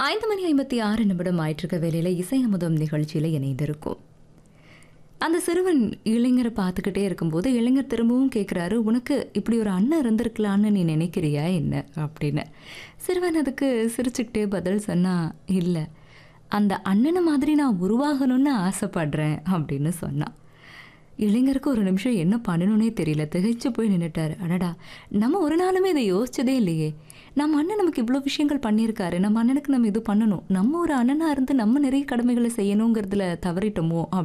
ஐந்து மணி ஐம்பத்தி ஆறு நிமிடம் ஆயிட்டிருக்க வேலையில் இசை அமுதம் நிகழ்ச்சியில் இணைந்திருக்கும் அந்த சிறுவன் இளைஞரை பார்த்துக்கிட்டே இருக்கும்போது இளைஞர் திரும்பவும் கேட்குறாரு உனக்கு இப்படி ஒரு அண்ணன் இருந்திருக்கலான்னு நீ நினைக்கிறியா என்ன அப்படின்னு சிறுவன் அதுக்கு சிரிச்சுக்கிட்டே பதில் சொன்னா இல்லை அந்த அண்ணனை மாதிரி நான் உருவாகணும்னு ஆசைப்படுறேன் அப்படின்னு சொன்னான் இளைஞருக்கு ஒரு நிமிஷம் என்ன பண்ணணும்னே தெரியல திகைச்சு போய் நின்றுட்டாரு அடடா நம்ம ஒரு நாளுமே இதை யோசிச்சதே இல்லையே நம்ம அண்ணன் நமக்கு இவ்வளோ விஷயங்கள் பண்ணியிருக்காரு நம்ம அண்ணனுக்கு நம்ம இது பண்ணணும் நம்ம ஒரு அண்ணனாக இருந்து நம்ம நிறைய கடமைகளை செய்யணுங்கிறதுல தவறிட்டோமோ